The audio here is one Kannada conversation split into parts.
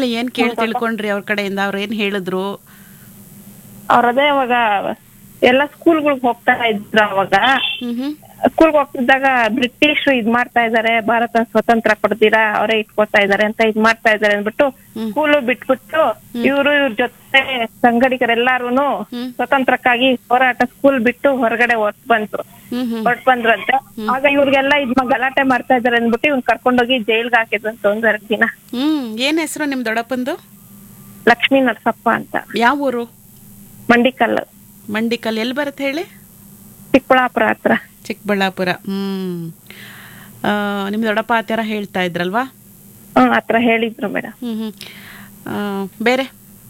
ಹೇಳಿ ಏನ್ ಕೇಳಿ ತಿಳ್ಕೊಂಡ್ರಿ ಅವ್ರ ಕಡೆಯಿಂದ ಅವ್ರು ಏನ್ ಹೇಳಿದ್ರು ಅವ್ರದೇ ಅವಾಗ ಎಲ್ಲ ಸ್ಕೂಲ್ಗಳಿಗೆ ಹೋಗ್ತಾ ಇದ್ರು ಅವಾಗ ಹ್ಮ್ ಹ್ಮ್ ಸ್ಕೂಲ್ಗೆ ಹೋಗ್ತಿದ್ದಾಗ ಬ್ರಿಟಿಷ್ ಇದ್ ಮಾಡ್ತಾ ಇದಾರೆ ಭಾರತ ಸ್ವತಂತ್ರ ಕೊಡ್ತೀರಾ ಅವರೇ ಇಟ್ಕೋತಾ ಇದಾರೆ ಅಂತ ಇದ್ ಮಾಡ್ತಾ ಇದಾರೆ ಅಂದ್ಬಿಟ್ಟು ಸ್ಕೂಲ್ ಬಿಟ್ಬಿಟ್ಟು ಇವ್ರು ಇವ್ರ ಜೊತೆ ಸಂಗಡಿಗರೆಲ್ಲಾರುನು ಹ್ಮ್. ಸ್ವತಂತ್ರಕ್ಕಾಗಿ ಹೋರಾಟ ಸ್ಕೂಲ್ ಬಿಟ್ಟು ಹೊರಗಡೆ ಹೊರಟ್ ಬಂದ್ರು ಹ್ಮ್ ಹ್ಮ್ ಹೊರಟ್ ಬಂದ್ರಂತೆ ಆಗ ಇವ್ರಿಗೆಲ್ಲ ಇದ್ ಮ- ಗಲಾಟೆ ಮಾಡ್ತಾ ಇದಾರೆ ಅಂದ್ಬಿಟ್ಟು ಇವ್ನ್ ಕರ್ಕೊಂಡೋಗಿ ಜೈಲ್ಗೆ ಹಾಕಿದ್ರಂತ ಒಂದ್ ಎರಡ್ ದಿನ ಹ್ಮ್ ಏನ್ ಹೆಸರು ನಿಮ್ ದೊಡ್ಡಪ್ಪಂದು ಲಕ್ಷ್ಮೀ ನರಸಪ್ಪ ಅಂತ ಯಾವ ಊರು ಮಂಡಿಕಲ್ಲು ಮಂಡಿಕಲ್ ಎಲ್ಲಿ ಬರುತ್ತೆ ಹೇಳಿ ಚಿಕ್ಕಬಳ್ಳಾಪುರ ಹತ್ರ ಚಿಕ್ಕಬಳ್ಳಾಪುರ ಹ್ಮ್ ಆ, ನಿಮ್ ದೊಡ್ಡಪ್ಪ ಆ ಥರ ಹೇಳ್ತಾ ಇದ್ರಲ್ವಾ ಹ್ಮ್ ಹತ್ರ ಹೇಳಿದ್ರು ಮೇಡಮ್ ಹ್ಮ್ ಹ್ಮ್ ಆ, ಬೇರೆ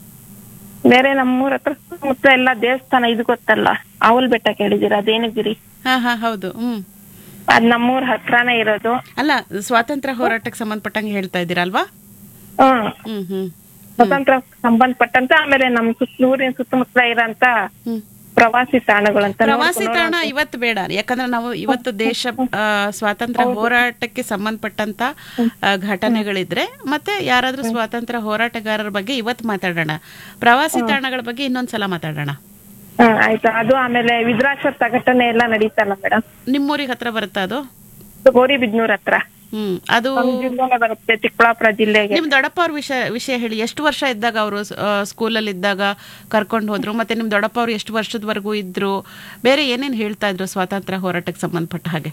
ಬೇರೆ ನಮ್ಮೂರ ಹತ್ರ ಸುತ್ತಮುತ್ತ ಎಲ್ಲ ದೇವಸ್ಥಾನ ಇದು ಗೊತ್ತಲ್ಲ ಅವಲ್ ಬೆಟ್ಟ ಕೇಳಿದೀರಾ ದೇನಗಿರಿ ಹಾ ಹಾ ಹೌದು ಹ್ಮ್ ಅದ್ ನಮ್ಮೂರ್ ಹತ್ರನೇ ಇರೋದು ಅಲ್ಲ ಸ್ವಾತಂತ್ರ್ಯ ಹೋರಾಟಕ್ಕೆ ಸಂಬಂಧಪಟ್ಟಂಗೆ ಹೇಳ್ತಾ ಇದ್ದೀರಲ್ವಾ ಹ್ಮ್ ಹ್ಮ್ ಹ್ಮ್ ಸ್ವತಂತ್ರ ಸಂಬಂಧಪಟ್ಟಂತ ಆಮೇಲೆ ನಮ್ ಸುತ್ತ ಊರಿನ ಸುತ್ತಮುತ್ತ ಇರೋಂತ ಹ್ಮ್ ಪ್ರವಾಸಿ ತಾಣಗಳಂತ ಪ್ರವಾಸಿ ತಾಣ ಇವತ್ತು ಬೇಡ ಯಾಕಂದ್ರೆ ನಾವು ಇವತ್ತು ದೇಶ ಆ, ಸ್ವಾತಂತ್ರ್ಯ ಹೋರಾಟಕ್ಕೆ ಸಂಬಂಧಪಟ್ಟಂತ ಆ, ಘಟನೆಗಳಿದ್ರೆ ಮತ್ತೆ ಯಾರಾದ್ರೂ ಸ್ವಾತಂತ್ರ್ಯ ಹೋರಾಟಗಾರರ ಬಗ್ಗೆ ಇವತ್ತು ಮಾತಾಡೋಣ ಪ್ರವಾಸಿ ತಾಣಗಳ ಬಗ್ಗೆ ಇನ್ನೊಂದ್ಸಲ ಮಾತಾಡೋಣ ಹ್ಮ್ ಆಯ್ತು ಅದು ಆಮೇಲೆ ವಿದ್ರಾಶ್ವತ್ಥ ಘಟನೆ ಎಲ್ಲ ನಡೀತಲ್ಲ ಮೇಡಮ್ ನಿಮ್ಮೂರಿಗೆ ಹತ್ರ ಬರುತ್ತಾ ಅದು ಗೌರಿಬಿದ್ನೂರ್ ಹತ್ರ ಹ್ಮ್ ಅದು ನಮ್ ಜಿಲ್ಲೆನೇ ಬರುತ್ತೆ ಚಿಕ್ಕಬಳ್ಳಾಪುರ ಜಿಲ್ಲೆಗೆ ನಿಮ್ ದೊಡ್ಡಪ್ಪ ಅವ್ರ ವಿಷಯ ವಿಷಯ ಹೇಳಿ ಎಷ್ಟು ವರ್ಷ ಇದ್ದಾಗ ಅವರು ಸ್ಕೂಲಲ್ಲಿ ಇದ್ದಾಗ ಕರ್ಕೊಂಡು ಹೋದ್ರು ಮತ್ತೆ ನಿಮ್ ದೊಡ್ಡಪ್ಪ ಅವ್ರು ಎಷ್ಟು ವರ್ಷದವರೆಗೂ ಇದ್ರು ಬೇರೆ ಏನೇನ್ ಹೇಳ್ತಾ ಇದ್ರು ಸ್ವಾತಂತ್ರ್ಯ ಹೋರಾಟಕ್ಕೆ ಸಂಬಂಧಪಟ್ಟ ಹಾಗೆ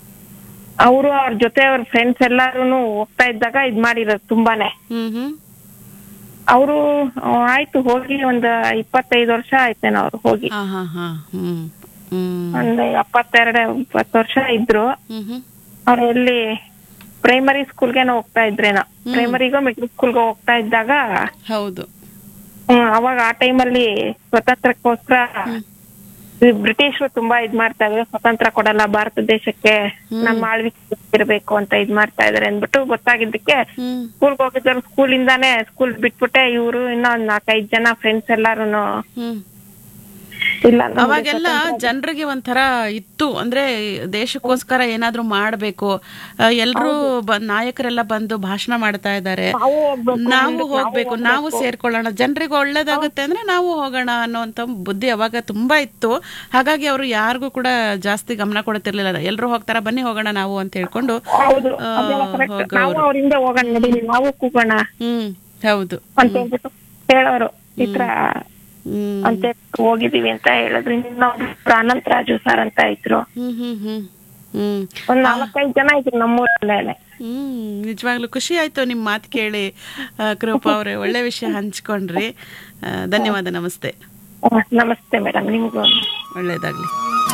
ಅವರು ಅವ್ರ ಜೊತೆ ಅವ್ರ ಫ್ರೆಂಡ್ಸ್ ಎಲ್ಲಾರುನು ಹೋಗ್ತಾ ಇದ್ದಾಗ ಇದ್ ಮಾಡಿರೋದು ತುಂಬಾನೇ ಹ್ಮ್ ಹ್ಮ್ ಅವರು ಆಯ್ತು ಹೋಗಿ ಒಂದ್ ಇಪ್ಪತ್ತೈದು ವರ್ಷ ಆಯ್ತೇನೋ ಅವ್ರು ಹೋಗಿ ಹಾ ಹಾ ಹಾ ಹ್ಮ್ ಹ್ಮ್ ಒಂದ್ ಎಪ್ಪತ್ತೆರಡು ಇಪ್ಪತ್ತು ವರ್ಷ ಇದ್ರು ಹ್ಮ್ ಹ್ಮ್ ಅವ್ರು ಎಲ್ಲಿ ಪ್ರೈಮರಿ ಸ್ಕೂಲ್ಗೆನೋ ಹೋಗ್ತಾ ಇದ್ರೇನೋ ಪ್ರೈಮರಿಗೋ ಮಿಡ್ಲ್ ಸ್ಕೂಲ್ಗೋ ಹೋಗ್ತಾ ಇದ್ದಾಗ ಹೌದು ಹ್ಮ್, ಅವಾಗ ಆ ಟೈಮಲ್ಲಿ ಸ್ವತಂತ್ರಕ್ಕೋಸ್ಕರ ಬ್ರಿಟಿಷರು ತುಂಬಾ ಇದ್ ಮಾಡ್ತಾ ಇದ್ರು ಸ್ವತಂತ್ರ ಕೊಡಲ್ಲ ಭಾರತ ದೇಶಕ್ಕೆ ನಮ್ಮ ಆಳ್ವಿಕೆ ಇರ್ಬೇಕು ಅಂತ ಇದ್ ಮಾಡ್ತಾ ಇದಾರೆ ಅಂದ್ಬಿಟ್ಟು ಗೊತ್ತಾಗಿದ್ದಕ್ಕೆ ಹ್ಮ್ ಸ್ಕೂಲ್ಗೆ ಹೋಗಿದ್ರು ಸ್ಕೂಲಿಂದಾನೇ ಸ್ಕೂಲ್ ಬಿಟ್ಬಿಟ್ಟೆ ಇವ್ರು ಇನ್ನೊಂದ್ ನಾಲ್ಕೈದ್ ಜನ ಫ್ರೆಂಡ್ಸ್ ಎಲ್ಲಾರುನು ಹ್ಮ್ ಇಲ್ಲ ನಮ್ಗೆ ಅವಾಗೆಲ್ಲ ಜನರಿಗೆ ಒಂಥರ ಇತ್ತು ಅಂದ್ರೆ ದೇಶಕ್ಕೋಸ್ಕರ ಏನಾದ್ರೂ ಮಾಡ್ಬೇಕು ಎಲ್ರು ನಾಯಕರೆಲ್ಲ ಬಂದು ಭಾಷಣ ಮಾಡ್ತಾ ಇದ್ದಾರೆ ನಾವು ಹೋಗ್ಬೇಕು, ನಾವು ಹೋಗ್ಬೇಕು ನಾವು ಸೇರ್ಕೊಳ್ಳೋಣ ಜನರಿಗೆ ಒಳ್ಳೇದಾಗುತ್ತೆ ಅಂದ್ರೆ ನಾವು ಹೋಗೋಣ ಅನ್ನೋಂತ ಬುದ್ಧಿ ಅವಾಗ ತುಂಬಾ ಇತ್ತು ಹಾಗಾಗಿ ಅವರು ಯಾರಿಗೂ ಕೂಡ ಜಾಸ್ತಿ ಗಮನ ಕೊಡ್ತಿರ್ಲಿಲ್ಲ ಎಲ್ರು ಹೋಗ್ತಾರ ಬನ್ನಿ ಹೋಗೋಣ ನಾವು ಅಂತ ಹೇಳ್ಕೊಂಡು ಹೌದು ಆ, ಅದೆಲ್ಲ correct. ಹೋಗೋರು. ನಾವು ಅವ್ರಿಂದ ಹೋಗೋಣ ನಡೀಲಿ ನಾವು ಕೂಗೋಣ ಹ್ಮ್ ಹೌದು ಅಂತ ಹೇಳ್ಬಿಟ್ಟು ಹೇಳೋರು ಈ ತರ ಹ್ಮ್ ಅಂತ ಹೋಗಿದೀವಿ ಅಂತ ಹೇಳಿದ್ರು ಇನ್ನೊಬ್ರು ಅನಂತ್ ರಾಜು ಸರ್ ಅಂತ ಇದ್ರು ಹ್ಮ್ ಹ್ಮ್ ಹ್ಮ್ ಹ್ಮ್ ಒಂದ್ ನಾಲ್ಕೈದು ಜನ ಇದ್ರು ನಮ್ಮೂರಲ್ಲೇ ಹ್ಮ್ ನಿಜವಾಗ್ಲೂ ಖುಷಿ ಆಯ್ತು ನಿಮ್ಮ ಮಾತು ಕೇಳಿ ಆ, ಕೃಪಾ ಅವರೇ ಒಳ್ಳೆ ವಿಷಯ ಹಂಚ್ಕೊಂಡ್ರಿ ಆ, ಧನ್ಯವಾದ ನಮಸ್ತೆ ನಮಸ್ತೆ ಮೇಡಮ್ ನಿಮ್ಗೂ ಒಳ್ಳೇದಾಗ್ಲಿ